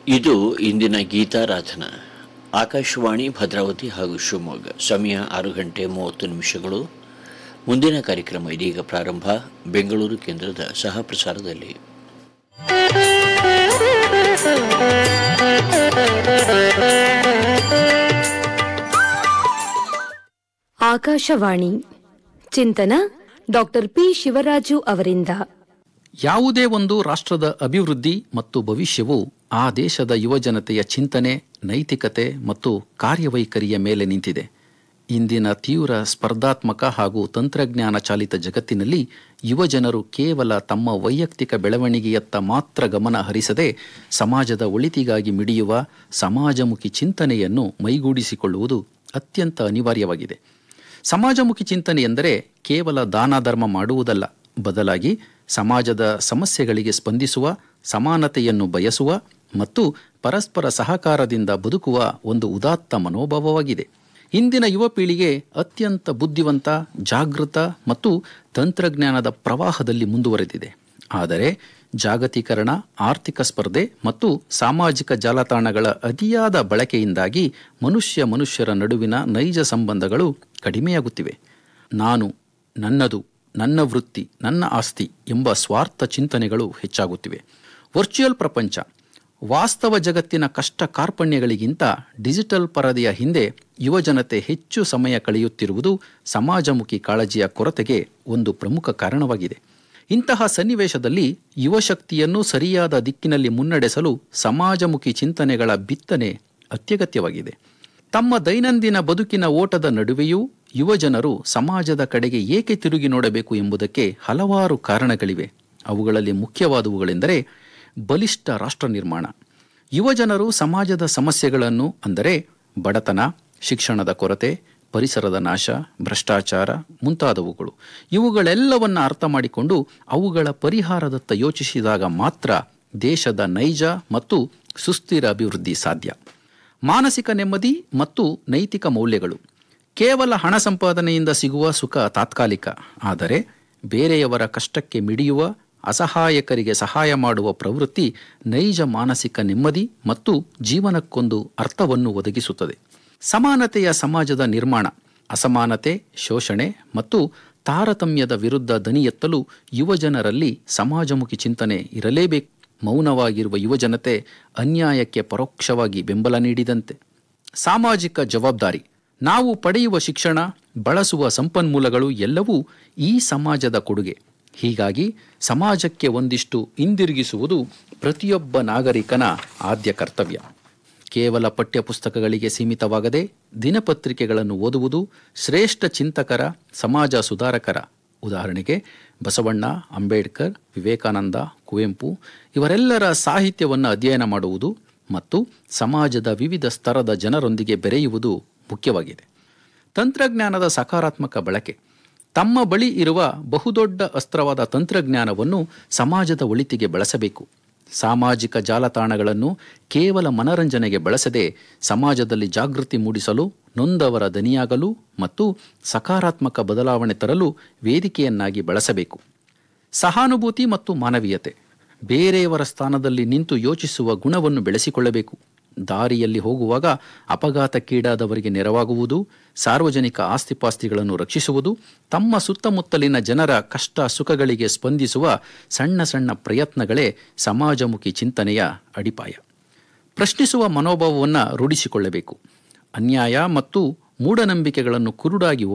ಇದು ಇಂದಿನ ಗೀತಾರಾಧನಾ ಆಕಾಶವಾಣಿ ಭದ್ರಾವತಿ ಹಾಗೂ ಶಿವಮೊಗ್ಗ ಸಮಯ ಆರು ಗಂಟೆ ಮೂವತ್ತು ನಿಮಿಷಗಳು ಮುಂದಿನ ಕಾರ್ಯಕ್ರಮ ಇದೀಗ ಪ್ರಾರಂಭ ಬೆಂಗಳೂರು ಕೇಂದ್ರದ ಸಹ ಪ್ರಸಾರದಲ್ಲಿ ಆಕಾಶವಾಣಿ ಚಿಂತನ ಡಾಕ್ಟರ್ ಪಿ ಶಿವರಾಜು ಅವರಿಂದ ಯಾವುದೇ ಒಂದು ರಾಷ್ಟ್ರದ ಅಭಿವೃದ್ಧಿ ಮತ್ತು ಭವಿಷ್ಯವು ಆ ದೇಶದ ಯುವಜನತೆಯ ಚಿಂತನೆ ನೈತಿಕತೆ ಮತ್ತು ಕಾರ್ಯವೈಖರಿಯ ಮೇಲೆ ನಿಂತಿದೆ ಇಂದಿನ ತೀವ್ರ ಸ್ಪರ್ಧಾತ್ಮಕ ಹಾಗೂ ತಂತ್ರಜ್ಞಾನ ಚಾಲಿತ ಜಗತ್ತಿನಲ್ಲಿ ಯುವಜನರು ಕೇವಲ ತಮ್ಮ ವೈಯಕ್ತಿಕ ಬೆಳವಣಿಗೆಯತ್ತ ಮಾತ್ರ ಗಮನ ಹರಿಸದೆ ಸಮಾಜದ ಒಳಿತಿಗಾಗಿ ಮಿಡಿಯುವ ಸಮಾಜಮುಖಿ ಚಿಂತನೆಯನ್ನು ಮೈಗೂಡಿಸಿಕೊಳ್ಳುವುದು ಅತ್ಯಂತ ಅನಿವಾರ್ಯವಾಗಿದೆ ಸಮಾಜಮುಖಿ ಚಿಂತನೆ ಎಂದರೆ ಕೇವಲ ದಾನ ಧರ್ಮ ಮಾಡುವುದಲ್ಲ ಬದಲಾಗಿ ಸಮಾಜದ ಸಮಸ್ಯೆಗಳಿಗೆ ಸ್ಪಂದಿಸುವ ಸಮಾನತೆಯನ್ನು ಬಯಸುವ ಮತ್ತು ಪರಸ್ಪರ ಸಹಕಾರದಿಂದ ಬದುಕುವ ಒಂದು ಉದಾತ್ತ ಮನೋಭಾವವಾಗಿದೆ ಇಂದಿನ ಯುವ ಪೀಳಿಗೆ ಅತ್ಯಂತ ಬುದ್ಧಿವಂತ ಜಾಗೃತ ಮತ್ತು ತಂತ್ರಜ್ಞಾನದ ಪ್ರವಾಹದಲ್ಲಿ ಮುಂದುವರೆದಿದೆ ಆದರೆ ಜಾಗತೀಕರಣ ಆರ್ಥಿಕ ಸ್ಪರ್ಧೆ ಮತ್ತು ಸಾಮಾಜಿಕ ಜಾಲತಾಣಗಳ ಅತಿಯಾದ ಬಳಕೆಯಿಂದಾಗಿ ಮನುಷ್ಯ ಮನುಷ್ಯರ ನಡುವಿನ ನೈಜ ಸಂಬಂಧಗಳು ಕಡಿಮೆಯಾಗುತ್ತಿವೆ ನಾನು ನನ್ನದು ನನ್ನ ವೃತ್ತಿ ನನ್ನ ಆಸ್ತಿ ಎಂಬ ಸ್ವಾರ್ಥ ಚಿಂತನೆಗಳು ಹೆಚ್ಚಾಗುತ್ತಿವೆ ವರ್ಚುವಲ್ ಪ್ರಪಂಚ ವಾಸ್ತವ ಜಗತ್ತಿನ ಕಷ್ಟ ಕಾರ್ಪಣ್ಯಗಳಿಗಿಂತ ಡಿಜಿಟಲ್ ಪರದೆಯ ಹಿಂದೆ ಯುವಜನತೆ ಹೆಚ್ಚು ಸಮಯ ಕಳೆಯುತ್ತಿರುವುದು ಸಮಾಜಮುಖಿ ಕಾಳಜಿಯ ಕೊರತೆಗೆ ಒಂದು ಪ್ರಮುಖ ಕಾರಣವಾಗಿದೆ ಇಂತಹ ಸನ್ನಿವೇಶದಲ್ಲಿ ಯುವಶಕ್ತಿಯನ್ನು ಸರಿಯಾದ ದಿಕ್ಕಿನಲ್ಲಿ ಮುನ್ನಡೆಸಲು ಸಮಾಜಮುಖಿ ಚಿಂತನೆಗಳ ಬಿತ್ತನೆ ಅತ್ಯಗತ್ಯವಾಗಿದೆ ತಮ್ಮ ದೈನಂದಿನ ಬದುಕಿನ ಓಟದ ನಡುವೆಯೂ ಯುವಜನರು ಸಮಾಜದ ಕಡೆಗೆ ಏಕೆ ತಿರುಗಿ ನೋಡಬೇಕು ಎಂಬುದಕ್ಕೆ ಹಲವಾರು ಕಾರಣಗಳಿವೆ ಅವುಗಳಲ್ಲಿ ಮುಖ್ಯವಾದವುಗಳೆಂದರೆ ಬಲಿಷ್ಠ ರಾಷ್ಟ್ರ ನಿರ್ಮಾಣ ಯುವಜನರು ಸಮಾಜದ ಸಮಸ್ಯೆಗಳನ್ನು ಅಂದರೆ ಬಡತನ ಶಿಕ್ಷಣದ ಕೊರತೆ ಪರಿಸರದ ನಾಶ ಭ್ರಷ್ಟಾಚಾರ ಮುಂತಾದವುಗಳು ಇವುಗಳೆಲ್ಲವನ್ನ ಅರ್ಥ ಮಾಡಿಕೊಂಡು ಅವುಗಳ ಪರಿಹಾರದತ್ತ ಯೋಚಿಸಿದಾಗ ಮಾತ್ರ ದೇಶದ ನೈಜ ಮತ್ತು ಸುಸ್ಥಿರ ಅಭಿವೃದ್ಧಿ ಸಾಧ್ಯ ಮಾನಸಿಕ ನೆಮ್ಮದಿ ಮತ್ತು ನೈತಿಕ ಮೌಲ್ಯಗಳು ಕೇವಲ ಹಣ ಸಂಪಾದನೆಯಿಂದ ಸಿಗುವ ಸುಖ ತಾತ್ಕಾಲಿಕ ಆದರೆ ಬೇರೆಯವರ ಕಷ್ಟಕ್ಕೆ ಮಿಡಿಯುವ ಅಸಹಾಯಕರಿಗೆ ಸಹಾಯ ಮಾಡುವ ಪ್ರವೃತ್ತಿ ನೈಜ ಮಾನಸಿಕ ನೆಮ್ಮದಿ ಮತ್ತು ಜೀವನಕ್ಕೊಂದು ಅರ್ಥವನ್ನು ಒದಗಿಸುತ್ತದೆ ಸಮಾನತೆಯ ಸಮಾಜದ ನಿರ್ಮಾಣ ಅಸಮಾನತೆ ಶೋಷಣೆ ಮತ್ತು ತಾರತಮ್ಯದ ವಿರುದ್ಧ ದನಿ ಎತ್ತಲು ಯುವಜನರಲ್ಲಿ ಸಮಾಜಮುಖಿ ಚಿಂತನೆ ಇರಲೇಬೇಕು ಮೌನವಾಗಿರುವ ಯುವಜನತೆ ಅನ್ಯಾಯಕ್ಕೆ ಪರೋಕ್ಷವಾಗಿ ಬೆಂಬಲ ನೀಡಿದಂತೆ ಸಾಮಾಜಿಕ ಜವಾಬ್ದಾರಿ ನಾವು ಪಡೆಯುವ ಶಿಕ್ಷಣ ಬಳಸುವ ಸಂಪನ್ಮೂಲಗಳು ಎಲ್ಲವೂ ಈ ಸಮಾಜದ ಕೊಡುಗೆ ಹೀಗಾಗಿ ಸಮಾಜಕ್ಕೆ ಒಂದಿಷ್ಟು ಹಿಂದಿರುಗಿಸುವುದು ಪ್ರತಿಯೊಬ್ಬ ನಾಗರಿಕನ ಆದ್ಯ ಕರ್ತವ್ಯ ಕೇವಲ ಪಠ್ಯಪುಸ್ತಕಗಳಿಗೆ ಸೀಮಿತವಾಗದೆ ದಿನಪತ್ರಿಕೆಗಳನ್ನು ಓದುವುದು ಶ್ರೇಷ್ಠ ಚಿಂತಕರ ಸಮಾಜ ಸುಧಾರಕರ ಉದಾಹರಣೆಗೆ ಬಸವಣ್ಣ ಅಂಬೇಡ್ಕರ್ ವಿವೇಕಾನಂದ ಕುವೆಂಪು ಇವರೆಲ್ಲರ ಸಾಹಿತ್ಯವನ್ನು ಅಧ್ಯಯನ ಮಾಡುವುದು ಮತ್ತು ಸಮಾಜದ ವಿವಿಧ ಸ್ತರದ ಜನರೊಂದಿಗೆ ಬೆರೆಯುವುದು ಮುಖ್ಯವಾಗಿದೆ ತಂತ್ರಜ್ಞಾನದ ಸಕಾರಾತ್ಮಕ ಬಳಕೆ ತಮ್ಮ ಬಳಿ ಇರುವ ಬಹುದೊಡ್ಡ ಅಸ್ತ್ರವಾದ ತಂತ್ರಜ್ಞಾನವನ್ನು ಸಮಾಜದ ಒಳಿತಿಗೆ ಬಳಸಬೇಕು ಸಾಮಾಜಿಕ ಜಾಲತಾಣಗಳನ್ನು ಕೇವಲ ಮನರಂಜನೆಗೆ ಬಳಸದೆ ಸಮಾಜದಲ್ಲಿ ಜಾಗೃತಿ ಮೂಡಿಸಲು ನೊಂದವರ ದನಿಯಾಗಲು ಮತ್ತು ಸಕಾರಾತ್ಮಕ ಬದಲಾವಣೆ ತರಲು ವೇದಿಕೆಯನ್ನಾಗಿ ಬಳಸಬೇಕು ಸಹಾನುಭೂತಿ ಮತ್ತು ಮಾನವೀಯತೆ ಬೇರೆಯವರ ಸ್ಥಾನದಲ್ಲಿ ನಿಂತು ಯೋಚಿಸುವ ಗುಣವನ್ನು ಬೆಳೆಸಿಕೊಳ್ಳಬೇಕು ದಾರಿಯಲ್ಲಿ ಹೋಗುವಾಗ ಅಪಘಾತಕ್ಕೀಡಾದವರಿಗೆ ನೆರವಾಗುವುದು ಸಾರ್ವಜನಿಕ ಆಸ್ತಿಪಾಸ್ತಿಗಳನ್ನು ರಕ್ಷಿಸುವುದು ತಮ್ಮ ಸುತ್ತಮುತ್ತಲಿನ ಜನರ ಕಷ್ಟ ಸುಖಗಳಿಗೆ ಸ್ಪಂದಿಸುವ ಸಣ್ಣ ಸಣ್ಣ ಪ್ರಯತ್ನಗಳೇ ಸಮಾಜಮುಖಿ ಚಿಂತನೆಯ ಅಡಿಪಾಯ ಪ್ರಶ್ನಿಸುವ ಮನೋಭಾವವನ್ನು ರೂಢಿಸಿಕೊಳ್ಳಬೇಕು ಅನ್ಯಾಯ ಮತ್ತು ಮೂಢನಂಬಿಕೆಗಳನ್ನು ಕುರುಡಾಗಿ